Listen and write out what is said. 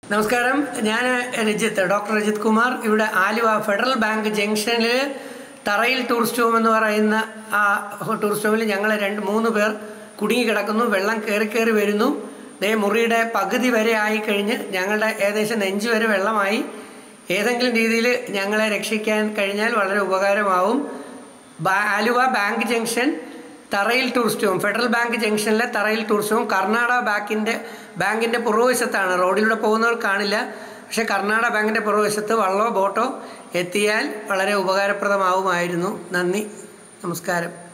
നമസ്കാരം ഞാൻ രജിത്ത് ഡോക്ടർ രജിത് കുമാർ ഇവിടെ ആലുവ ഫെഡറൽ ബാങ്ക് ജംഗ്ഷനിൽ തറയിൽ ടൂറിസ്റ്റ് ഹോം എന്ന് പറയുന്ന ആ ടൂറിസ്റ്റ് ഹോമിൽ ഞങ്ങൾ രണ്ട് മൂന്ന് പേർ കുടുങ്ങി കിടക്കുന്നു വെള്ളം കയറി കയറി വരുന്നു ദേ മുറിയുടെ പകുതി വരെ ആയിക്കഴിഞ്ഞ് ഞങ്ങളുടെ ഏകദേശം നെഞ്ച് വരെ വെള്ളമായി ഏതെങ്കിലും രീതിയിൽ ഞങ്ങളെ രക്ഷിക്കാൻ കഴിഞ്ഞാൽ വളരെ ഉപകാരമാവും ബാ- Aluva bank junction Tharayil tourist home Federal Bank ജംഗ്ഷനിലെ തറയിൽ ടൂറിസ്റ്റ് ഹോം കർണാടക ബാങ്കിൻ്റെ ബാങ്കിൻ്റെ പുറകുവശത്താണ് റോഡിലൂടെ പോകുന്നവർ കാണില്ല പക്ഷേ കർണാടക ബാങ്കിൻ്റെ പുറകുവശത്ത് വള്ളമോ ബോട്ടോ എത്തിയാൽ വളരെ ഉപകാരപ്രദമാവുമായിരുന്നു നന്ദി നമസ്കാരം